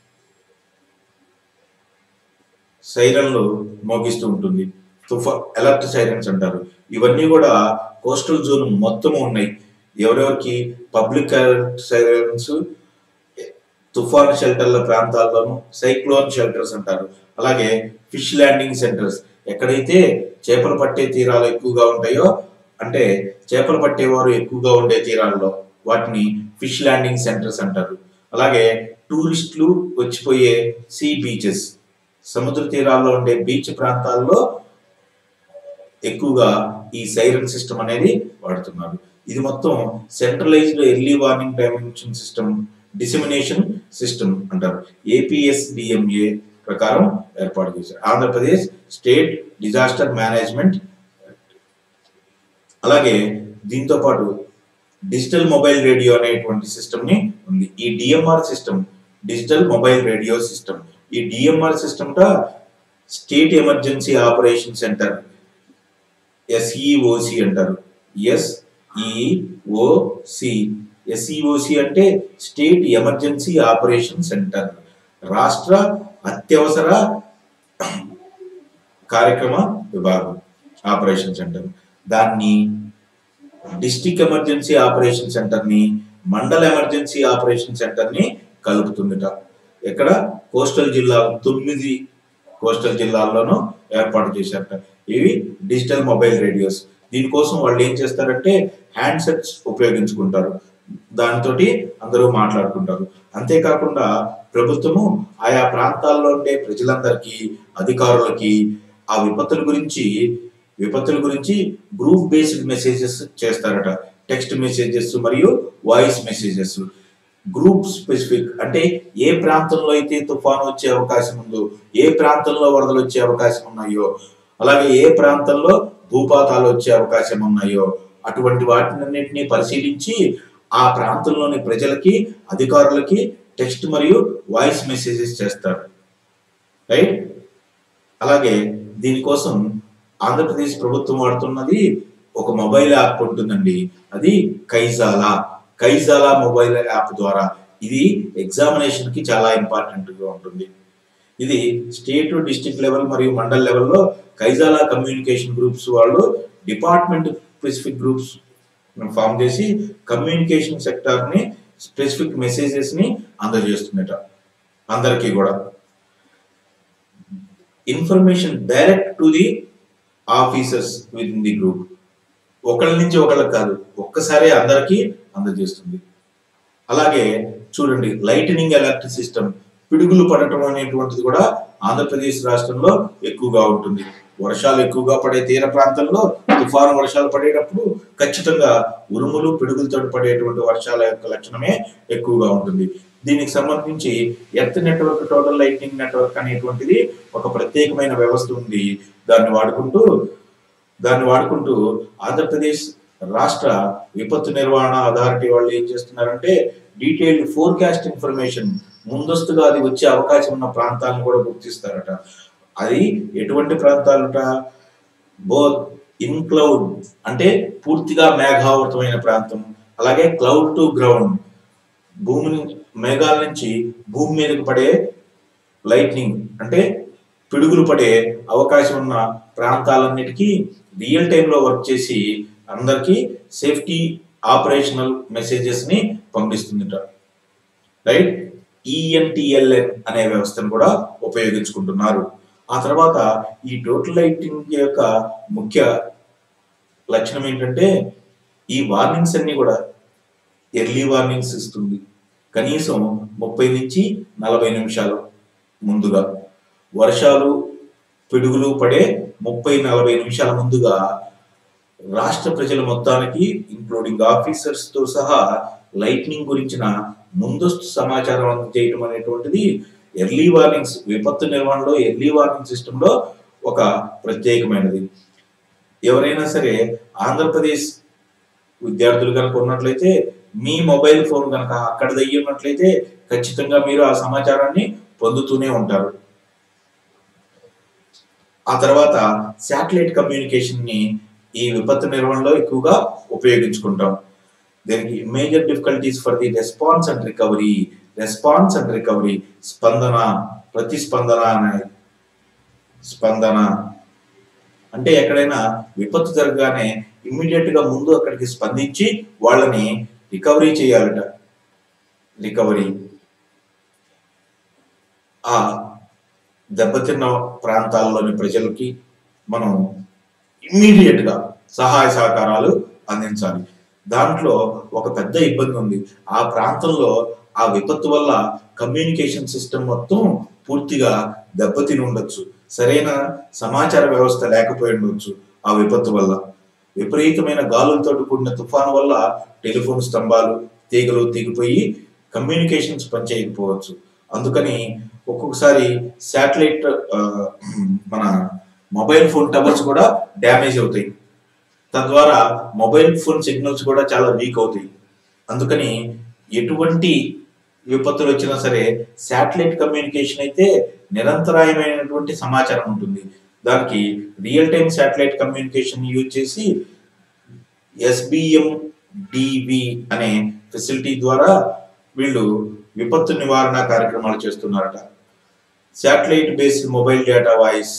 సైరన్లు మోగిస్తూ ఉంటుంది తుఫా అలర్ట్ సైరన్స్ అంటారు ఇవన్నీ కూడా కోస్టల్ జోన్ మొత్తం ఉన్నాయి ఎవరెవరికి పబ్లిక్ అలర్ట్ సైరన్స్ తుఫాన్ షెల్టర్ల ప్రాంతాల్లోనూ సైక్లోన్ షెల్టర్స్ అంటారు అలాగే ఫిష్ ల్యాండింగ్ సెంటర్స్ ఎక్కడైతే చేపలు పట్టే తీరాలు ఎక్కువగా ఉంటాయో అంటే చేపలు పట్టేవారు ఎక్కువగా ఉండే తీరాల్లో వాటిని ఫిష్ ల్యాండింగ్ సెంటర్స్ అంటారు అలాగే టూరిస్టులు వచ్చిపోయే సీ బీచెస్ సముద్ర తీరాల్లో ఉండే బీచ్ ప్రాంతాల్లో ఎక్కువగా ఈ సైరన్ సిస్టమ్ అనేది వాడుతున్నారు ఇది మొత్తం centralised early warning dimension system dissemination system అంటారు ఏపీఎస్ డిఎంఏ ప్రకారం ఏర్పాటు చేశారు ఆంధ్రప్రదేశ్ స్టేట్ డిజాస్టర్ మేనేజ్మెంట్ అలాగే దీంతో పాటు డిజిటల్ మొబైల్ రేడియో అనేటువంటి సిస్టమ్ ని ఉంది ఈ DMR system digital mobile radio system ఈ DMR system state emergency operation centre SEOC అంటారు ఎస్ఈఓసి ఎస్ఈఓసి అంటే స్టేట్ ఎమర్జెన్సీ ఆపరేషన్ సెంటర్ రాష్ట్ర అత్యవసర కార్యక్రమ విభాగం ఆపరేషన్ సెంటర్ దాన్ని డిస్టిక్ ఎమర్జెన్సీ ఆపరేషన్ సెంటర్ ని మండల ఎమర్జెన్సీ ఆపరేషన్ సెంటర్ ని కలుపుతుందిట ఎక్కడ కోస్టల్ జిల్లా తొమ్మిది కోస్టల్ జిల్లాల్లోనూ ఏర్పాటు చేశారట ఇవి డిజిటల్ మొబైల్ రేడియోస్ దీనికోసం వాళ్ళు ఏం చేస్తారంటే హ్యాండ్సెట్స్ ఉపయోగించుకుంటారు దాంతో అందరూ మాట్లాడుకుంటారు అంతేకాకుండా ప్రభుత్వము ఆయా ప్రాంతాల్లో ఉండే ప్రజలందరికీ అధికారులకి ఆ విపత్తుల గురించి విపత్తుల గురించి గ్రూప్ బేస్డ్ మెసేజెస్ చేస్తారట టెక్స్ట్ మెసేజెస్ మరియు వాయిస్ మెసేజెస్ గ్రూప్ స్పెసిఫిక్ అంటే ఏ ప్రాంతంలో అయితే తుఫాను వచ్చే అవకాశం ఉందో ఏ ప్రాంతంలో వరదలు వచ్చే అవకాశం ఉన్నాయో అలాగే ఏ ప్రాంతంలో భూపాతాలు వచ్చే అవకాశం ఉన్నాయో అటువంటి వాటినన్నింటినీ పరిశీలించి ఆ ప్రాంతంలోని ప్రజలకి అధికారులకి టెక్స్ట్ మరియు వాయిస్ మెసేజెస్ చేస్తారు రైట్ అలాగే దీనికోసం ఆంధ్రప్రదేశ్ ప్రభుత్వం వాడుతున్నది ఒక మొబైల్ యాప్ ఉంటుందండి అది కైజాలా కైజాలా మొబైల్ యాప్ ద్వారా ఇది ఎగ్జామినేషన్ కి చాలా ఇంపార్టెంట్ గా ఉంటుంది ఇది స్టేట్ డిస్ట్రిక్ట్ లెవెల్ మరియు మండల్ లెవెల్లో కైజాలా కమ్యూనికేషన్ గ్రూప్స్ వాళ్ళు డిపార్ట్మెంట్ స్పెసిఫిక్ గ్రూప్స్ ఫామ్ చేసి కమ్యూనికేషన్ సెక్టార్ ని స్పెసిఫిక్ మెసేజెస్ ని అందజేస్తుందట అందరికీ కూడా information direct to the officers with in the group ఒకళ్ళ నుంచి ఒకళ్ళకి కాదు ఒక్కసారి అందరికీ అందజేస్తుంది అలాగే చూడండి లైటనింగ్ అలర్ట్ సిస్టమ్ పిడుగులు పడటం అనేటువంటిది కూడా ఆంధ్రప్రదేశ్ రాష్ట్రంలో ఎక్కువగా ఉంటుంది వర్షాలు ఎక్కువగా పడే తీర ప్రాంతంలో తుఫాను వర్షాలు పడేటప్పుడు ఖచ్చితంగా ఉరుములు పిడుగులతో పడేటువంటి వర్షాల యొక్క లక్షణమే ఎక్కువగా ఉంటుంది దీనికి సంబంధించి earth network total lighting network అనేటువంటిది ఒక ప్రత్యేకమైన వ్యవస్థ ఉంది దాన్ని వాడుకుంటూ దాన్ని వాడుకుంటూ ఆంధ్రప్రదేశ్ రాష్ట్ర విపత్తు నిర్వహణ అథారిటీ వాళ్ళు ఏం చేస్తున్నారంటే డీటెయిల్డ్ ఫోర్కాస్ట్ ఇన్ఫర్మేషన్ ముందస్తుగా అది వచ్చే అవకాశం ఉన్న ప్రాంతాలను కూడా గుర్తిస్తారట అది ఎటువంటి ప్రాంతాలట బోత్ ఇన్ క్లౌడ్ అంటే పూర్తిగా మేఘావృతమైన ప్రాంతం అలాగే క్లౌడ్ టు గ్రౌండ్ భూమిని మేఘాల నుంచి భూమి మీదకి పడే లైట్నింగ్ అంటే పిడుగులు పడే అవకాశం ఉన్న ప్రాంతాలన్నిటికీ రియల్ టైంలో వర్క్ చేసి అందరికీ సేఫ్టీ ఆపరేషనల్ మెసేజెస్ ని పంపిస్తుందిట రైట్ ఈఎన్టిఎల్ఎన్ అనే వ్యవస్థను కూడా ఉపయోగించుకుంటున్నారు ఆ తర్వాత ఈ టోటల్ లైటింగ్ యొక్క ముఖ్య లక్షణం ఏంటంటే ఈ వార్నింగ్స్ అన్ని కూడా ఎర్లీ వార్నింగ్స్ ఇస్తుంది కనీసం ముప్పై నుంచి నలభై నిమిషాలు ముందుగా వర్షాలు పిడుగులు పడే ముప్పై నలభై నిమిషాల ముందుగా రాష్ట్ర ప్రజల మొత్తానికి ఇంక్లూడింగ్ ఆఫీసర్స్ తో సహా లైట్నింగ్ గురించిన ముందస్తు సమాచారం అందజేయటం అనేటువంటిది ఎర్లీ వార్నింగ్స్ విపత్తు నిర్వహణలో ఎర్లీ వార్నింగ్ సిస్టంలో ఒక ప్రత్యేకమైనది ఎవరైనా సరే ఆంధ్రప్రదేశ్ విద్యార్థులు కనుక ఉన్నట్లయితే మీ మొబైల్ ఫోన్ కనుక అక్కడ దయ్యి ఉన్నట్లయితే ఖచ్చితంగా మీరు ఆ సమాచారాన్ని పొందుతూనే ఉంటారు ఆ తర్వాత శాటిలైట్ కమ్యూనికేషన్ ని ఈ విపత్తు నిర్వహణలో ఎక్కువగా ఉపయోగించుకుంటాం దీనికి major difficulties for the response and recovery response and recovery స్పందన ప్రతిస్పందన అనే స్పందన అంటే ఎక్కడైనా విపత్తు జరగగానే ఇమ్మీడియట్ గా ముందు అక్కడికి స్పందించి వాళ్ళని రికవరీ చేయాలట రికవరీ ఆ దెబ్బతిన్న ప్రాంతాల్లోని ప్రజలకి మనం ఇమ్మీడియట్ గా సహాయ సహకారాలు అందించాలి దాంట్లో ఒక పెద్ద ఇబ్బంది ఉంది ఆ ప్రాంతంలో ఆ విపత్తు వల్ల కమ్యూనికేషన్ సిస్టమ్ మొత్తం పూర్తిగా దెబ్బతిని ఉండొచ్చు సరైన సమాచార వ్యవస్థ లేకపోయి ఉండొచ్చు ఆ విపత్తు వల్ల విపరీతమైన గాలులతో కూడిన తుఫాను వల్ల టెలిఫోన్ స్తంభాలు తీగలు తెగిపోయి కమ్యూనికేషన్స్ పనిచేయకపోవచ్చు అందుకని ఒక్కొక్కసారి శాటిలైట్ మన మొబైల్ ఫోన్ టవర్స్ కూడా డ్యామేజ్ అవుతాయి తద్వారా మొబైల్ ఫోన్ సిగ్నల్స్ కూడా చాలా వీక్ అవుతాయి అందుకని ఎటువంటి విపత్తులు వచ్చినా సరే శాటిలైట్ కమ్యూనికేషన్ అయితే నిరంతరాయమైనటువంటి సమాచారం ఉంటుంది దానికి real time satellite communication use చేసి ఎస్బిఎం డివి అనే ఫెసిలిటీ ద్వారా వీళ్ళు విపత్తు నివారణ కార్యక్రమాలు చేస్తున్నారట satellite based mobile data voice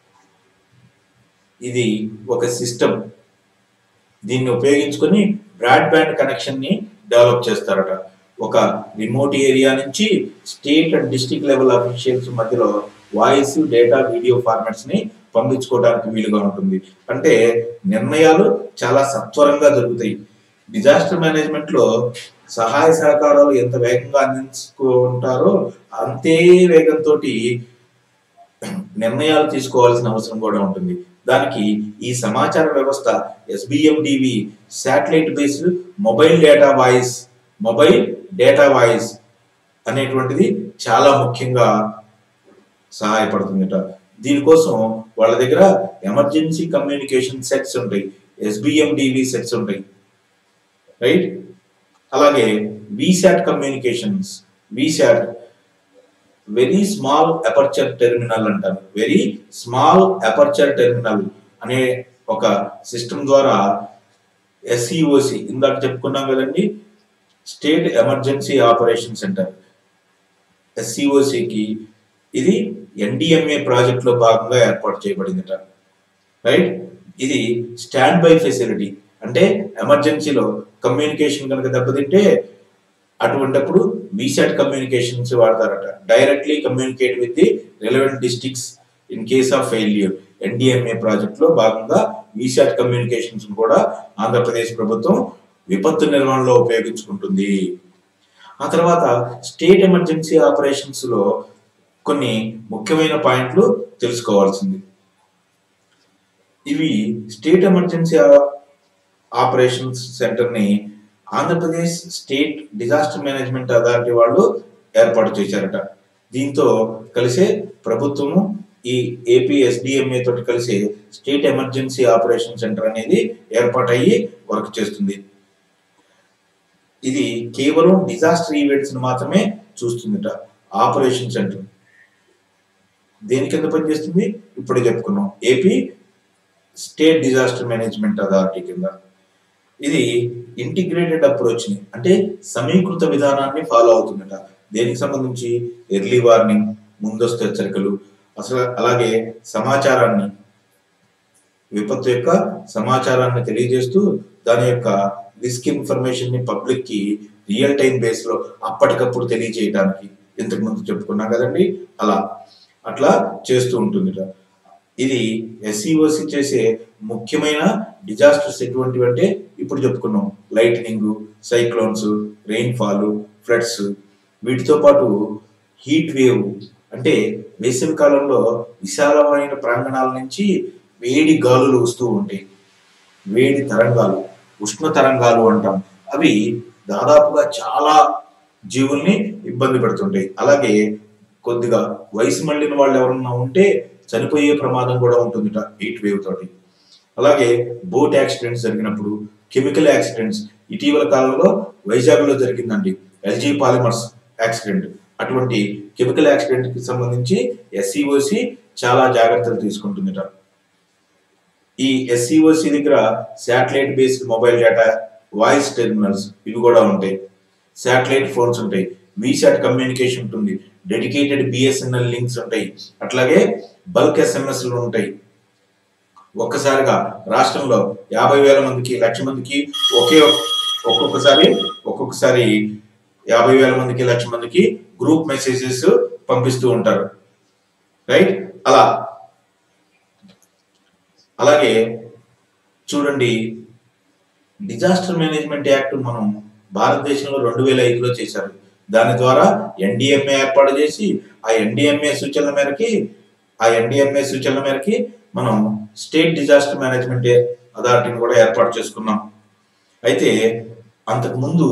ఇది ఒక సిస్టమ్ దీన్ని ఉపయోగించుకొని బ్రాడ్బ్యాండ్ కనెక్షన్ ని డెవలప్ చేస్తారట ఒక రిమోట్ ఏరియా నుంచి state and district level officials మధ్యలో వాయిస్ డేటా వీడియో ఫార్మాట్స్ ని పంపించుకోవడానికి వీలుగా ఉంటుంది అంటే నిర్ణయాలు చాలా సత్వరంగా జరుగుతాయి డిజాస్టర్ మేనేజ్మెంట్ లో సహాయ సహకారాలు ఎంత వేగంగా అందించుకుంటారో అంతే వేగంతో నిర్ణయాలు తీసుకోవాల్సిన అవసరం కూడా ఉంటుంది దానికి ఈ సమాచార వ్యవస్థ SBMDV satellite based mobile data voice mobile data voice అనేటువంటిది చాలా ముఖ్యంగా సహాయపడుతుందట దీనికోసం వాళ్ళ దగ్గర ఎమర్జెన్సీ కమ్యూనికేషన్ సెట్స్ ఉంటాయి ఎస్బిఎం డివి సెట్స్ ఉంటాయి రైట్ అలాగే VSAT communications VSAT very small aperture terminal అంటారు వెరీ స్మాల్ అపర్చర్ టెర్మినల్ అనే ఒక సిస్టమ్ ద్వారా ఎస్ఈఓసి ఇందాక చెప్పుకున్నాం కదండి స్టేట్ ఎమర్జెన్సీ ఆపరేషన్ సెంటర్ ఎస్సిఓసికి ఇది ఎన్డిఎంఏ ప్రాజెక్ట్ లో భాగంగా ఏర్పాటు చేయబడిందట రైట్ ఇది స్టాండ్ బై ఫెసిలిటీ అంటే ఎమర్జెన్సీలో కమ్యూనికేషన్ కనుక దెబ్బతింటే అటువంటప్పుడు వీసాట్ కమ్యూనికేషన్స్ వాడతారట directly communicate with the relevant districts in case of failure NDMA project లో భాగంగా వీసాట్ కమ్యూనికేషన్స్ కూడా ఆంధ్రప్రదేశ్ ప్రభుత్వం విపత్తు నిర్వహణలో ఉపయోగించుకుంటుంది ఆ తర్వాత స్టేట్ ఎమర్జెన్సీ ఆపరేషన్స్ లో కొన్ని ముఖ్యమైన పాయింట్లు తెలుసుకోవాల్సింది ఇవి స్టేట్ ఎమర్జెన్సీ ఆపరేషన్స్ సెంటర్ ని Andhra Pradesh state disaster management authority వాళ్ళు ఏర్పాటు చేశారట దీంతో కలిసే ప్రభుత్వము ఈ ఏపీ ఎస్డిఎంఏ తోటి కలిసి స్టేట్ ఎమర్జెన్సీ ఆపరేషన్ సెంటర్ అనేది ఏర్పాటయ్యి వర్క్ చేస్తుంది ఇది కేవలం డిజాస్టర్ ఈవెంట్స్ మాత్రమే చూస్తుందట ఆపరేషన్ సెంటర్ దేని కింద పనిచేస్తుంది ఇప్పుడే చెప్పుకున్నాం AP state disaster management authority కింద ఇది ఇంటిగ్రేటెడ్ అప్రోచ్ ని అంటే సమీకృత విధానాన్ని ఫాలో అవుతుందట దేనికి సంబంధించి ఎర్లీ వార్నింగ్ ముందస్తు హెచ్చరికలు అసలు అలాగే సమాచారాన్ని విపత్తు యొక్క సమాచారాన్ని తెలియజేస్తూ దాని యొక్క రిస్క్ ఇన్ఫర్మేషన్ ని పబ్లిక్ కి రియల్ టైం బేస్ లో అప్పటికప్పుడు తెలియజేయడానికి ఇంతకు ముందు చెప్పుకున్నా కదండి అలా అట్లా చేస్తూ ఉంటుంది ఇది ఎస్ఈఓసి చేసే ముఖ్యమైన డిజాస్టర్స్ ఎటువంటివి అంటే ఇప్పుడు చెప్పుకున్నాం lightning cyclones rainfall floods వీటితో పాటు హీట్ వేవ్ అంటే వేసవి కాలంలో విశాలమైన ప్రాంగణాల నుంచి వేడి గాలులు వస్తూ ఉంటాయి వేడి తరంగాలు ఉష్ణ తరంగాలు అంటాం అవి దాదాపుగా చాలా జీవుల్ని ఇబ్బంది పెడుతుంటాయి అలాగే కొద్దిగా వయసు మళ్ళిన వాళ్ళు ఎవరన్నా ఉంటే చనిపోయే ప్రమాదం కూడా ఉంటుందిట హీట్ వేవ్ తోటి అలాగే బోట్ యాక్సిడెంట్స్ జరిగినప్పుడు కెమికల్ యాక్సిడెంట్స్ ఇటీవల కాలంలో వైజాగ్ లో జరిగిందండి ఎల్జీ పాలిమర్స్ యాక్సిడెంట్ అటువంటి కెమికల్ యాక్సిడెంట్ కి సంబంధించి ఎస్ఈఓసి చాలా జాగ్రత్తలు తీసుకుంటుందిట ఈ ఎస్ఈఓసి దగ్గర satellite based mobile data voice terminals ఇవి కూడా ఉంటాయి శాటిలైట్ ఫోన్స్ ఉంటాయి వీసాట్ కమ్యూనికేషన్ ఉంటుంది డెడికేటెడ్ బిఎస్ఎన్ఎల్ లింక్స్ ఉంటాయి అట్లాగే బల్క్ ఎస్ఎంఎస్లు ఉంటాయి ఒక్కసారిగా రాష్ట్రంలో యాభై వేల మందికి లక్ష మందికి ఒకే ఒక్కొక్కసారి ఒక్కొక్కసారి యాభై వేల మందికి లక్ష మందికి గ్రూప్ మెసేజెస్ పంపిస్తూ ఉంటారు రైట్ అలా అలాగే చూడండి డిజాస్టర్ మేనేజ్మెంట్ యాక్ట్ మనం భారతదేశంలో రెండు వేల ఐదులో చేశారు దాని ద్వారా ఎన్డిఎంఏ ఏర్పాటు చేసి ఆ ఎన్డిఎంఏ సూచనల మేరకి ఆ ఎన్డిఎంఏ సూచనల మేరకి మనం స్టేట్ డిజాస్టర్ మేనేజ్మెంట్ అథారిటీని కూడా ఏర్పాటు చేసుకున్నాం అయితే అంతకు ముందు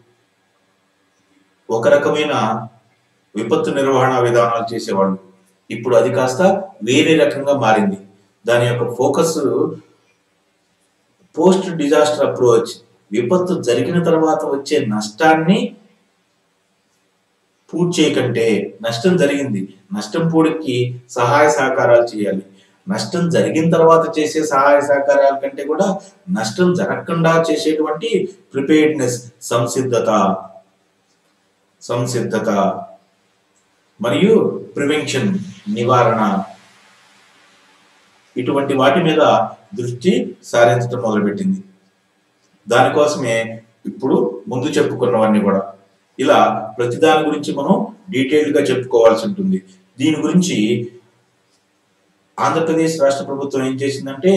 ఒక రకమైన విపత్తు నిర్వహణ విధానాలు చేసేవాళ్ళు ఇప్పుడు అది కాస్త వేరే రకంగా మారింది దాని యొక్క ఫోకస్ పోస్ట్ డిజాస్టర్ అప్రోచ్ విపత్తు జరిగిన తర్వాత వచ్చే నష్టాన్ని పూర్తి చేయకంటే నష్టం జరిగింది నష్టం పూడికి సహాయ సహకారాలు చేయాలి నష్టం జరిగిన తర్వాత చేసే సహాయ సహకారాల కంటే కూడా నష్టం జరగకుండా చేసేటువంటి ప్రిపేర్డ్నెస్ సంసిద్ధత సంసిద్ధత మరియు ప్రివెన్షన్ నివారణ ఇటువంటి వాటి మీద దృష్టి సారించడం మొదలుపెట్టింది దానికోసమే ఇప్పుడు ముందు చెప్పుకున్నవన్నీ కూడా ఇలా ప్రతి దాని గురించి మనం డీటెయిల్డ్ గా చెప్పుకోవాల్సి ఉంటుంది దీని గురించి ఆంధ్రప్రదేశ్ రాష్ట్ర ప్రభుత్వం ఏం చేసిందంటే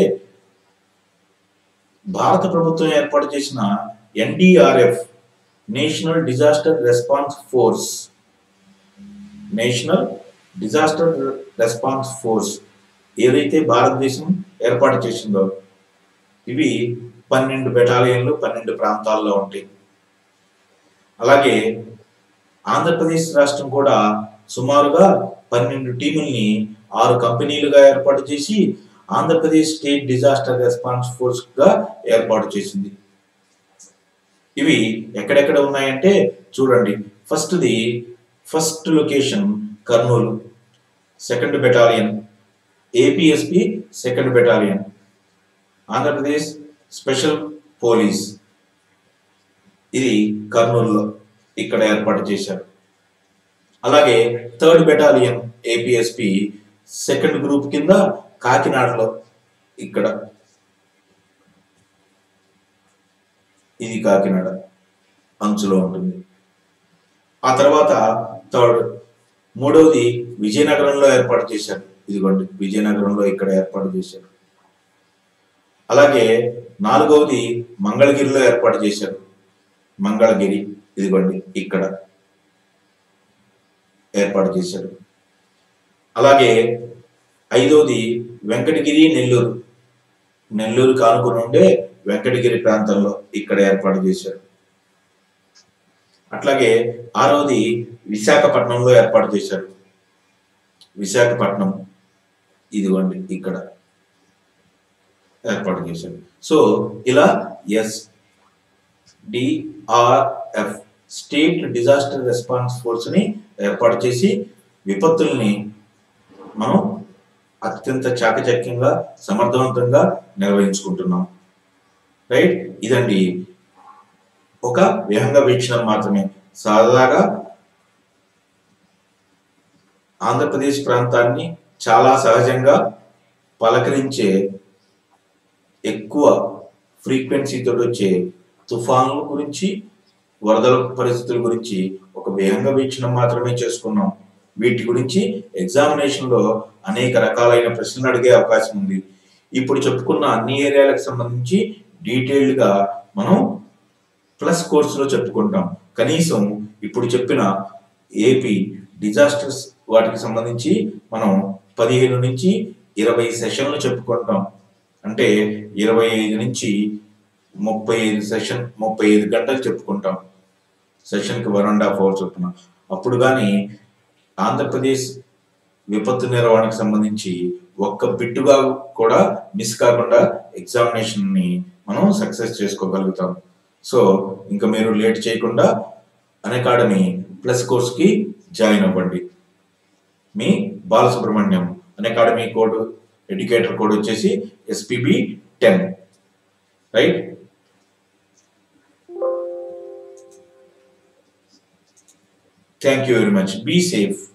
భారత ప్రభుత్వం ఏర్పాటు చేసిన NDRF national disaster response force national disaster response force ఏదైతే భారతదేశం ఏర్పాటు చేసిందో ఇవి పన్నెండు బెటాలియన్లు పన్నెండు ప్రాంతాల్లో ఉంటాయి అలాగే ఆంధ్రప్రదేశ్ రాష్ట్రం కూడా సుమారుగా పన్నెండు టీముల్ని ఆరు కంపెనీలుగా ఏర్పాటు చేసి Andhra Pradesh state disaster response force గా ఏర్పాటు చేసింది ఇవి ఎక్కడెక్కడ ఉన్నాయంటే చూడండి ఫస్ట్ది first location Kurnool second battalion APSP second battalion Andhra Pradesh special police ఇది కర్నూలులో ఇక్కడ ఏర్పాటు చేశారు అలాగే third battalion APSP second group కింద కాకినాడలో ఇక్కడ ఇది కాకినాడ అంచులో ఉంటుంది ఆ తర్వాత థర్డ్ మూడవది విజయనగరంలో ఏర్పాటు చేశారు ఇదిగోండి విజయనగరంలో ఇక్కడ ఏర్పాటు చేశారు అలాగే నాలుగవది మంగళగిరిలో ఏర్పాటు చేశారు మంగళగిరి ఇదిగోండి ఇక్కడ ఏర్పాటు చేశారు అలాగే ఐదవది వెంకటగిరి నెల్లూరు నెల్లూరు కానుకొని ఉండే వెంకటగిరి ప్రాంతంలో ఇక్కడ ఏర్పాటు చేశారు అట్లాగే ఆరవది విశాఖపట్నంలో ఏర్పాటు చేశారు విశాఖపట్నం ఇదిగోండి ఇక్కడ ఏర్పాటు చేశారు సో ఇలా S DRF state disaster response force ని ఏర్పాటు చేసి విపత్తుల్ని మనం అత్యంత చాకచక్యంగా సమర్థవంతంగా నిర్వహించుకుంటున్నాం రైట్ ఇదండి ఒక విహంగ వీక్షణం మాత్రమే సరదాగా ఆంధ్రప్రదేశ్ ప్రాంతాన్ని చాలా సహజంగా పలకరించే ఎక్కువ ఫ్రీక్వెన్సీతో వచ్చే తుఫాన్ల గురించి వరదల పరిస్థితుల గురించి ఒక విహంగ వీక్షణం మాత్రమే చేసుకున్నాం వీటి గురించి ఎగ్జామినేషన్ లో అనేక రకాలైన ప్రశ్నలు అడిగే అవకాశం ఉంది ఇప్పుడు చెప్పుకున్న అన్ని ఏరియాలకు సంబంధించి డీటెయిల్డ్ గా మనం ప్లస్ కోర్సులో చెప్పుకుంటాం కనీసం ఇప్పుడు చెప్పిన ఏపీ డిజాస్టర్స్ వాటికి సంబంధించి మనం పదిహేను నుంచి ఇరవై సెషన్లు చెప్పుకుంటాం అంటే ఇరవై ఐదు నుంచి ముప్పై ఐదు సెషన్ ముప్పై ఐదు గంటలు చెప్పుకుంటాం సెషన్కి వన్ అండ్ హాఫ్ అవర్ చొప్పున అప్పుడు కానీ ఆంధ్రప్రదేశ్ విపత్తు నిర్వహణకు సంబంధించి ఒక్క బిట్టుగా కూడా మిస్ కాకుండా ఎగ్జామినేషన్ని మనం సక్సెస్ చేసుకోగలుగుతాం సో ఇంకా మీరు లేట్ చేయకుండా అకాడమీ ప్లస్ కోర్స్కి జాయిన్ అవ్వండి మీ Balasubrahmanyam academy code educator code వచ్చేసి SPB ten right thank you very much be safe